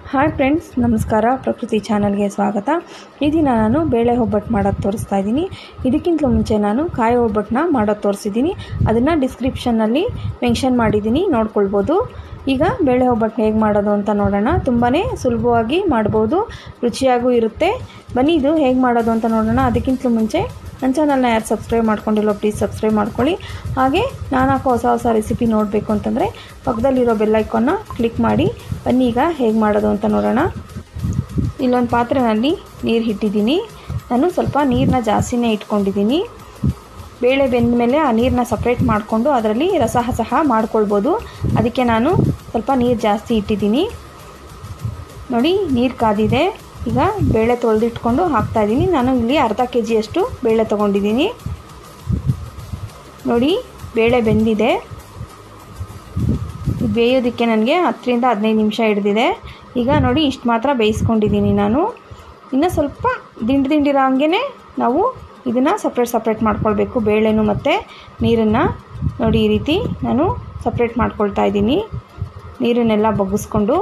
hi friends ನಮಸ್ಕಾರ ಪ್ರಕೃತಿ ಚಾನಲ್ಗೆ ಸ್ವಾಗತ ಈ ದಿನ ನಾನು ಬೇಳೆ ಒಬ್ಬಟ್ಟು ಮಾಡೋದು ತೋರಿಸ್ತಾ ಇದ್ದೀನಿ ಇದಕ್ಕಿಂತ ಮುಂಚೆ ನಾನು ಕಾಯಿ ಒಬ್ಬಟ್ಟನ್ನ ಮಾಡೋದು ತೋರಿಸಿದ್ದೀನಿ ಅದನ್ನು ಡಿಸ್ಕ್ರಿಪ್ಷನ್ನಲ್ಲಿ ಮೆನ್ಷನ್ ಮಾಡಿದ್ದೀನಿ ನೋಡ್ಕೊಳ್ಬೋದು ಈಗ ಬೇಳೆ ಒಬ್ಬಟ್ಟು ಹೇಗೆ ಮಾಡೋದು ಅಂತ ನೋಡೋಣ ತುಂಬಾ ಸುಲಭವಾಗಿ ಮಾಡ್ಬೋದು ರುಚಿಯಾಗೂ ಇರುತ್ತೆ ಬನ್ನಿ ಇದು ಹೇಗೆ ಮಾಡೋದು ಅಂತ ನೋಡೋಣ ಅದಕ್ಕಿಂತ ಮುಂಚೆ ನನ್ನ ಚಾನಲ್ನ ಯಾರು ಸಬ್ಸ್ಕ್ರೈಬ್ ಮಾಡ್ಕೊಂಡಿಲ್ಲ ಪ್ಲೀಸ್ ಸಬ್ಸ್ಕ್ರೈಬ್ ಮಾಡ್ಕೊಳ್ಳಿ ಹಾಗೆ ನಾನು ಹಾಕೋ ಹೊಸ ಹೊಸ ರೆಸಿಪಿ ನೋಡಬೇಕು ಅಂತಂದರೆ ಪಕ್ಕದಲ್ಲಿರೋ ಬೆಲ್ಲೈಕನ್ನ ಕ್ಲಿಕ್ ಮಾಡಿ ಬನ್ನಿ ಈಗ ಹೇಗೆ ಮಾಡೋದು ಅಂತ ನೋಡೋಣ ಇಲ್ಲೊಂದು ಪಾತ್ರೆಯಲ್ಲಿ ನೀರು ಇಟ್ಟಿದ್ದೀನಿ ನಾನು ಸ್ವಲ್ಪ ನೀರನ್ನ ಜಾಸ್ತಿನೇ ಇಟ್ಕೊಂಡಿದ್ದೀನಿ ಬೇಳೆ ಬೆಂದ ಮೇಲೆ ಆ ನೀರನ್ನ ಸಪ್ರೇಟ್ ಮಾಡಿಕೊಂಡು ಅದರಲ್ಲಿ ರಸ ಸಹ ಮಾಡ್ಕೊಳ್ಬೋದು ಅದಕ್ಕೆ ನಾನು ಸ್ವಲ್ಪ ನೀರು ಜಾಸ್ತಿ ಇಟ್ಟಿದ್ದೀನಿ ನೋಡಿ ನೀರು ಕಾದಿದೆ ಈಗ ಬೇಳೆ ತೊಳೆದಿಟ್ಕೊಂಡು ಹಾಕ್ತಾಯಿದ್ದೀನಿ ನಾನು ಇಲ್ಲಿ ಅರ್ಧ ಕೆ ಜಿಯಷ್ಟು ಬೇಳೆ ತೊಗೊಂಡಿದ್ದೀನಿ ನೋಡಿ ಬೇಳೆ ಬೆಂದಿದೆ ಬೇಯೋದಕ್ಕೆ ನನಗೆ ಹತ್ತರಿಂದ ಹದಿನೈದು ನಿಮಿಷ ಹಿಡ್ದಿದೆ ಈಗ ನೋಡಿ ಇಷ್ಟು ಮಾತ್ರ ಬೇಯಿಸ್ಕೊಂಡಿದ್ದೀನಿ ನಾನು ಇನ್ನು ಸ್ವಲ್ಪ ದಿಂಡು ದಿಂಡಿರೋ ಹಂಗೆ ನಾವು ಇದನ್ನು ಸಪ್ರೇಟ್ ಸಪ್ರೇಟ್ ಮಾಡ್ಕೊಳ್ಬೇಕು ಬೇಳೆನೂ ಮತ್ತು ನೀರನ್ನು ನೋಡಿ ಈ ರೀತಿ ನಾನು ಸಪ್ರೇಟ್ ಮಾಡ್ಕೊಳ್ತಾ ಇದ್ದೀನಿ ನೀರನ್ನೆಲ್ಲ ಬಗ್ಗಿಸ್ಕೊಂಡು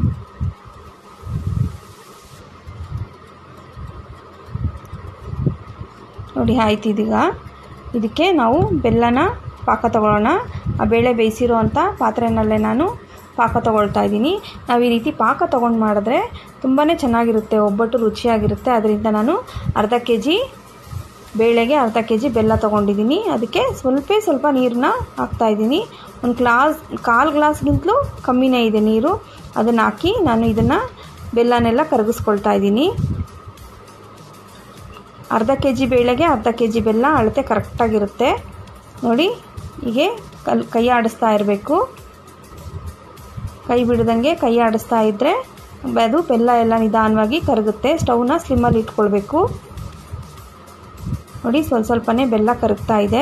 ನೋಡಿ ಆಯ್ತು ಇದೀಗ ಇದಕ್ಕೆ ನಾವು ಬೆಲ್ಲನ ಪಾಕ ತಗೊಳ್ಳೋಣ ಆ ಬೇಳೆ ಬೇಯಿಸಿರೋ ಅಂಥ ಪಾತ್ರೆಯಲ್ಲೇ ನಾನು ಪಾಕ ತೊಗೊಳ್ತಾ ಇದ್ದೀನಿ ನಾವು ಈ ರೀತಿ ಪಾಕ ತೊಗೊಂಡು ಮಾಡಿದ್ರೆ ತುಂಬಾ ಚೆನ್ನಾಗಿರುತ್ತೆ ಒಬ್ಬಟ್ಟು ರುಚಿಯಾಗಿರುತ್ತೆ ಅದರಿಂದ ನಾನು ಅರ್ಧ ಕೆ ಜಿ ಬೇಳೆಗೆ ಅರ್ಧ ಕೆ ಜಿ ಬೆಲ್ಲ ತೊಗೊಂಡಿದ್ದೀನಿ ಅದಕ್ಕೆ ಸ್ವಲ್ಪ ಸ್ವಲ್ಪ ನೀರನ್ನ ಹಾಕ್ತಾಯಿದ್ದೀನಿ ಒಂದು ಗ್ಲಾಸ್ ಕಾಲು ಗ್ಲಾಸ್ಗಿಂತಲೂ ಕಮ್ಮಿನೇ ಇದೆ ನೀರು ಅದನ್ನು ಹಾಕಿ ನಾನು ಇದನ್ನು ಬೆಲ್ಲನೆಲ್ಲ ಕರಗಿಸ್ಕೊಳ್ತಾ ಇದ್ದೀನಿ ಅರ್ಧ ಕೆ ಜಿ ಬೇಳೆಗೆ ಅರ್ಧ ಕೆ ಜಿ ಬೆಲ್ಲ ಅಳತೆ ಕರೆಕ್ಟಾಗಿರುತ್ತೆ ನೋಡಿ ಹೀಗೆ ಕಲ್ ಕೈ ಆಡಿಸ್ತಾ ಇರಬೇಕು ಕೈ ಬಿಡ್ದಂಗೆ ಕೈ ಆಡಿಸ್ತಾ ಇದ್ದರೆ ಅದು ಬೆಲ್ಲ ಎಲ್ಲ ನಿಧಾನವಾಗಿ ಕರಗುತ್ತೆ ಸ್ಟವ್ನ ಸ್ಲಿಮ್ಮಲ್ಲಿ ಇಟ್ಕೊಳ್ಬೇಕು ನೋಡಿ ಸ್ವಲ್ಪ ಸ್ವಲ್ಪನೇ ಬೆಲ್ಲ ಕರಗ್ತಾ ಇದೆ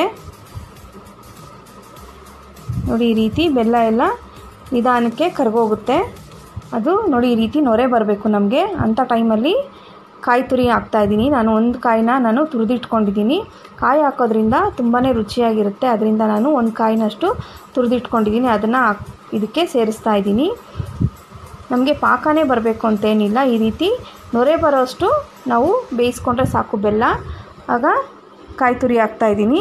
ನೋಡಿ ಈ ರೀತಿ ಬೆಲ್ಲ ಎಲ್ಲ ನಿಧಾನಕ್ಕೆ ಕರಗೋಗುತ್ತೆ ಅದು ನೋಡಿ ಈ ರೀತಿ ನೊರೆ ಬರಬೇಕು ನಮಗೆ ಅಂಥ ಟೈಮಲ್ಲಿ ಕಾಯಿ ತುರಿ ಹಾಕ್ತಾಯಿದ್ದೀನಿ ನಾನು ಒಂದು ಕಾಯಿನ ನಾನು ತುರಿದಿಟ್ಕೊಂಡಿದ್ದೀನಿ ಕಾಯಿ ಹಾಕೋದ್ರಿಂದ ತುಂಬಾ ರುಚಿಯಾಗಿರುತ್ತೆ ಅದರಿಂದ ನಾನು ಒಂದು ಕಾಯಿನಷ್ಟು ತುರಿದಿಟ್ಕೊಂಡಿದ್ದೀನಿ ಅದನ್ನು ಹಾಕ್ ಇದಕ್ಕೆ ಸೇರಿಸ್ತಾ ಇದ್ದೀನಿ ನಮಗೆ ಪಾಕನೇ ಬರಬೇಕು ಅಂತೇನಿಲ್ಲ ಈ ರೀತಿ ನೊರೆ ಬರೋಷ್ಟು ನಾವು ಬೇಯಿಸ್ಕೊಂಡ್ರೆ ಸಾಕು ಬೆಲ್ಲ ಆಗ ಕಾಯಿ ತುರಿ ಹಾಕ್ತಾಯಿದ್ದೀನಿ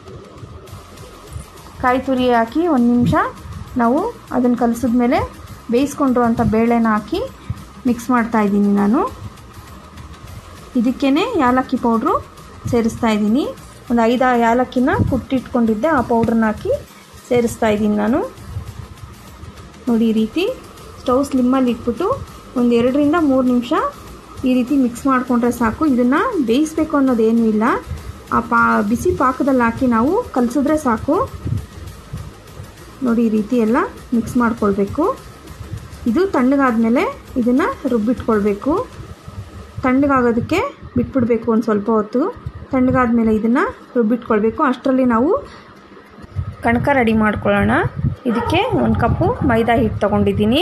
ಕಾಯಿ ತುರಿ ಹಾಕಿ ಒಂದು ನಿಮಿಷ ನಾವು ಅದನ್ನು ಕಲಿಸಿದ್ಮೇಲೆ ಬೇಯಿಸ್ಕೊಂಡಿರುವಂಥ ಬೇಳೆನ ಹಾಕಿ ಮಿಕ್ಸ್ ಮಾಡ್ತಾಯಿದ್ದೀನಿ ನಾನು ಇದಕ್ಕೇ ಯಾಲಕ್ಕಿ ಪೌಡ್ರು ಸೇರಿಸ್ತಾ ಇದ್ದೀನಿ ಒಂದು ಐದು ಯಾಲಕ್ಕಿನ ಕುಟ್ಟಿಟ್ಕೊಂಡಿದ್ದೆ ಆ ಪೌಡ್ರನ್ನ ಹಾಕಿ ಸೇರಿಸ್ತಾ ಇದ್ದೀನಿ ನಾನು ನೋಡಿ ಈ ರೀತಿ ಸ್ಟವ್ ಸ್ಲಿಮ್ಮಲ್ಲಿ ಇಟ್ಬಿಟ್ಟು ಒಂದು ಎರಡರಿಂದ ಮೂರು ನಿಮಿಷ ಈ ರೀತಿ ಮಿಕ್ಸ್ ಮಾಡಿಕೊಂಡ್ರೆ ಸಾಕು ಇದನ್ನು ಬೇಯಿಸ್ಬೇಕು ಅನ್ನೋದೇನೂ ಇಲ್ಲ ಆ ಪಾ ಬಿಸಿ ಪಾಕದಲ್ಲಿ ಹಾಕಿ ನಾವು ಕಲಿಸಿದ್ರೆ ಸಾಕು ನೋಡಿ ಈ ರೀತಿ ಎಲ್ಲ ಮಿಕ್ಸ್ ಮಾಡ್ಕೊಳ್ಬೇಕು ಇದು ತಣ್ಣಗಾದ್ಮೇಲೆ ಇದನ್ನು ರುಬ್ಬಿಟ್ಕೊಳ್ಬೇಕು ತಣ್ಣಗಾಗೋದಕ್ಕೆ ಬಿಟ್ಬಿಡಬೇಕು ಒಂದು ಸ್ವಲ್ಪ ಹೊತ್ತು ತಣ್ಣಗಾದ್ಮೇಲೆ ಇದನ್ನು ರುಬ್ಬಿಟ್ಕೊಳ್ಬೇಕು ಅಷ್ಟರಲ್ಲಿ ನಾವು ಕಣಕ ರೆಡಿ ಮಾಡ್ಕೊಳ್ಳೋಣ ಇದಕ್ಕೆ ಒಂದು ಕಪ್ಪು ಮೈದಾ ಹಿಟ್ಟು ತೊಗೊಂಡಿದ್ದೀನಿ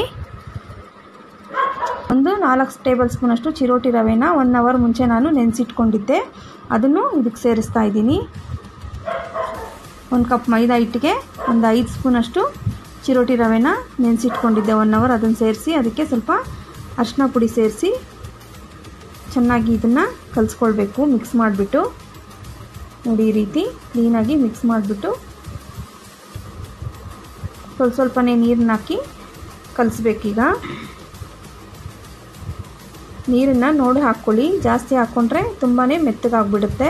ಒಂದು ನಾಲ್ಕು ಟೇಬಲ್ ಸ್ಪೂನಷ್ಟು ಚಿರೋಟಿ ರವೆನ ಒನ್ ಅವರ್ ಮುಂಚೆ ನಾನು ನೆನೆಸಿಟ್ಕೊಂಡಿದ್ದೆ ಅದನ್ನು ಇದಕ್ಕೆ ಸೇರಿಸ್ತಾ ಇದ್ದೀನಿ ಒಂದು ಕಪ್ ಮೈದಾ ಹಿಟ್ಟಿಗೆ ಒಂದು ಐದು ಸ್ಪೂನಷ್ಟು ಚಿರೋಟಿ ರವೆನ ನೆನೆಸಿಟ್ಕೊಂಡಿದ್ದೆ ಒನ್ ಅವರ್ ಅದನ್ನು ಸೇರಿಸಿ ಅದಕ್ಕೆ ಸ್ವಲ್ಪ ಅರಿಶಿನ ಪುಡಿ ಸೇರಿಸಿ ಚೆನ್ನಾಗಿ ಇದನ್ನು ಕಲಿಸ್ಕೊಳ್ಬೇಕು ಮಿಕ್ಸ್ ಮಾಡಿಬಿಟ್ಟು ನೋಡಿ ಈ ರೀತಿ ಕ್ಲೀನಾಗಿ ಮಿಕ್ಸ್ ಮಾಡಿಬಿಟ್ಟು ಸ್ವಲ್ಪ ಸ್ವಲ್ಪನೇ ನೀರನ್ನ ಹಾಕಿ ಕಲಿಸ್ಬೇಕೀಗ ನೀರನ್ನು ನೋಡಿ ಹಾಕ್ಕೊಳ್ಳಿ ಜಾಸ್ತಿ ಹಾಕ್ಕೊಂಡ್ರೆ ತುಂಬಾ ಮೆತ್ತಗಾಗ್ಬಿಡುತ್ತೆ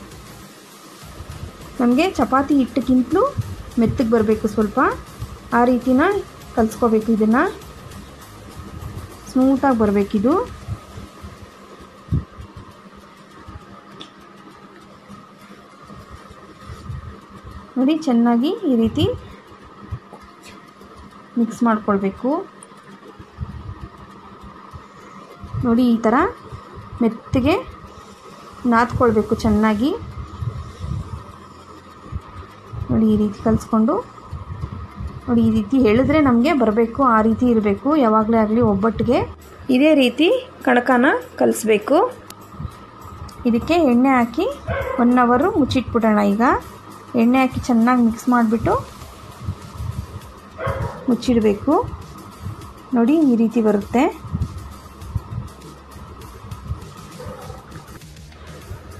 ನಮಗೆ ಚಪಾತಿ ಹಿಟ್ಟಕ್ಕಿಂತಲೂ ಮೆತ್ತಗೆ ಬರಬೇಕು ಸ್ವಲ್ಪ ಆ ರೀತಿನ ಕಲಿಸ್ಕೋಬೇಕು ಇದನ್ನು ಸ್ಮೂತಾಗಿ ಬರಬೇಕಿದು ನೋಡಿ ಚೆನ್ನಾಗಿ ಈ ರೀತಿ ಮಿಕ್ಸ್ ಮಾಡ್ಕೊಳ್ಬೇಕು ನೋಡಿ ಈ ಥರ ಮೆತ್ತಗೆ ನಾದ್ಕೊಳ್ಬೇಕು ಚೆನ್ನಾಗಿ ನೋಡಿ ಈ ರೀತಿ ಕಲಿಸ್ಕೊಂಡು ನೋಡಿ ಈ ರೀತಿ ಹೇಳಿದ್ರೆ ನಮಗೆ ಬರಬೇಕು ಆ ರೀತಿ ಇರಬೇಕು ಯಾವಾಗಲೇ ಆಗಲಿ ಒಬ್ಬಟ್ಟಿಗೆ ಇದೇ ರೀತಿ ಕಣಕನ ಕಲಿಸ್ಬೇಕು ಇದಕ್ಕೆ ಎಣ್ಣೆ ಹಾಕಿ ಒನ್ ಅವರು ಮುಚ್ಚಿಟ್ಬಿಡೋಣ ಈಗ ಎಣ್ಣೆ ಹಾಕಿ ಚೆನ್ನಾಗಿ ಮಿಕ್ಸ್ ಮಾಡಿಬಿಟ್ಟು ಮುಚ್ಚಿಡಬೇಕು ನೋಡಿ ಈ ರೀತಿ ಬರುತ್ತೆ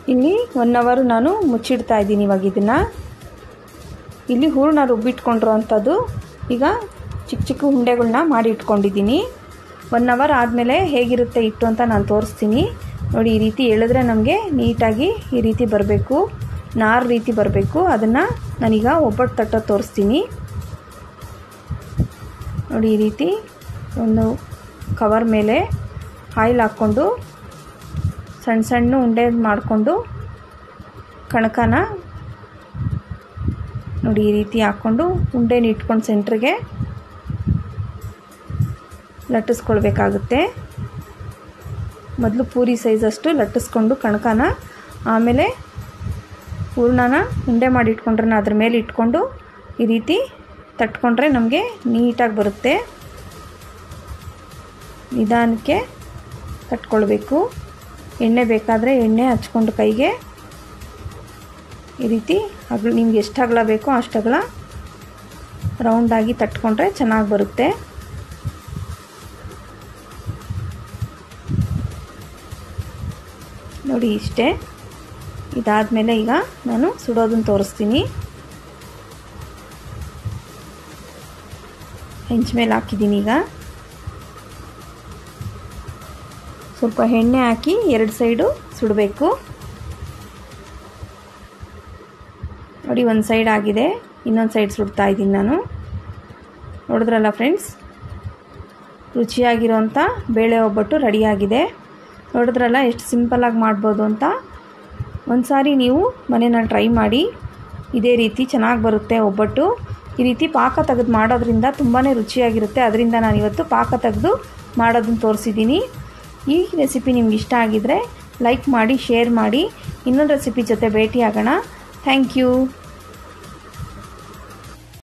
ಇಲ್ಲಿ ಒನ್ ಅವರ್ ನಾನು ಮುಚ್ಚಿಡ್ತಾ ಇದ್ದೀನಿ ಇವಾಗ ಇದನ್ನು ಇಲ್ಲಿ ಹೂರಣ ರುಬ್ಬಿಟ್ಕೊಂಡಿರೋ ಅಂಥದ್ದು ಈಗ ಚಿಕ್ಕ ಚಿಕ್ಕ ಉಂಡೆಗಳನ್ನ ಮಾಡಿ ಇಟ್ಕೊಂಡಿದ್ದೀನಿ ಒನ್ ಅವರ್ ಆದಮೇಲೆ ಹೇಗಿರುತ್ತೆ ಹಿಟ್ಟು ಅಂತ ನಾನು ತೋರಿಸ್ತೀನಿ ನೋಡಿ ಈ ರೀತಿ ಎಳೆದ್ರೆ ನಮಗೆ ನೀಟಾಗಿ ಈ ರೀತಿ ಬರಬೇಕು ನಾರು ರೀತಿ ಬರಬೇಕು ಅದನ್ನು ನಾನೀಗ ಒಬ್ಬಟ್ಟು ತಟ್ಟ ತೋರಿಸ್ತೀನಿ ನೋಡಿ ಈ ರೀತಿ ಒಂದು ಕವರ್ ಮೇಲೆ ಆಯಿಲ್ ಹಾಕ್ಕೊಂಡು ಸಣ್ಣ ಸಣ್ಣ ಉಂಡೆ ಮಾಡಿಕೊಂಡು ಕಣಕನ ನೋಡಿ ಈ ರೀತಿ ಹಾಕ್ಕೊಂಡು ಉಂಡೆನ ಇಟ್ಕೊಂಡು ಸೆಂಟ್ರಿಗೆ ಲಟ್ಟಿಸ್ಕೊಳ್ಬೇಕಾಗುತ್ತೆ ಮೊದಲು ಪೂರಿ ಸೈಜಷ್ಟು ಲಟ್ಟಿಸ್ಕೊಂಡು ಕಣಕನ ಆಮೇಲೆ ಹೂರ್ಣನ ಉಂಡೆ ಮಾಡಿ ಇಟ್ಕೊಂಡ್ರೆ ಅದ್ರ ಮೇಲೆ ಇಟ್ಕೊಂಡು ಈ ರೀತಿ ತಟ್ಕೊಂಡ್ರೆ ನಮಗೆ ನೀಟಾಗಿ ಬರುತ್ತೆ ನಿಧಾನಕ್ಕೆ ತಟ್ಕೊಳ್ಬೇಕು ಎಣ್ಣೆ ಬೇಕಾದರೆ ಎಣ್ಣೆ ಹಚ್ಕೊಂಡು ಕೈಗೆ ಈ ರೀತಿ ಅಗ್ಲ ನಿಮ್ಗೆ ಎಷ್ಟು ಅಗಲ ಬೇಕೋ ಅಷ್ಟು ಅಗಲ ರೌಂಡಾಗಿ ತಟ್ಕೊಂಡ್ರೆ ಚೆನ್ನಾಗಿ ಬರುತ್ತೆ ನೋಡಿ ಇಷ್ಟೇ ಇದಾದಮೇಲೆ ಈಗ ನಾನು ಸುಡೋದನ್ನು ತೋರಿಸ್ತೀನಿ ಹೆಂಚ ಮೇಲೆ ಹಾಕಿದ್ದೀನಿ ಈಗ ಸ್ವಲ್ಪ ಎಣ್ಣೆ ಹಾಕಿ ಎರಡು ಸೈಡು ಸುಡಬೇಕು ನೋಡಿ ಒಂದು ಸೈಡ್ ಆಗಿದೆ ಇನ್ನೊಂದು ಸೈಡ್ ಸುಡ್ತಾ ಇದ್ದೀನಿ ನಾನು ನೋಡಿದ್ರಲ್ಲ ಫ್ರೆಂಡ್ಸ್ ರುಚಿಯಾಗಿರೋಂಥ ಬೇಳೆ ಒಬ್ಬಟ್ಟು ರೆಡಿಯಾಗಿದೆ ನೋಡಿದ್ರಲ್ಲ ಎಷ್ಟು ಸಿಂಪಲ್ಲಾಗಿ ಮಾಡ್ಬೋದು ಅಂತ ಒಂದು ಸಾರಿ ನೀವು ಮನೆಯಲ್ಲಿ ಟ್ರೈ ಮಾಡಿ ಇದೇ ರೀತಿ ಚೆನ್ನಾಗಿ ಬರುತ್ತೆ ಒಬ್ಬಟ್ಟು ಈ ರೀತಿ ಪಾಕ ತೆಗೆದು ಮಾಡೋದ್ರಿಂದ ತುಂಬಾ ರುಚಿಯಾಗಿರುತ್ತೆ ಅದರಿಂದ ನಾನು ಇವತ್ತು ಪಾಕ ತೆಗೆದು ಮಾಡೋದನ್ನು ತೋರಿಸಿದ್ದೀನಿ ಈ ರೆಸಿಪಿ ನಿಮ್ಗೆ ಇಷ್ಟ ಆಗಿದರೆ ಲೈಕ್ ಮಾಡಿ ಶೇರ್ ಮಾಡಿ ಇನ್ನೊಂದು ರೆಸಿಪಿ ಜೊತೆ ಭೇಟಿಯಾಗೋಣ ಥ್ಯಾಂಕ್ ಯು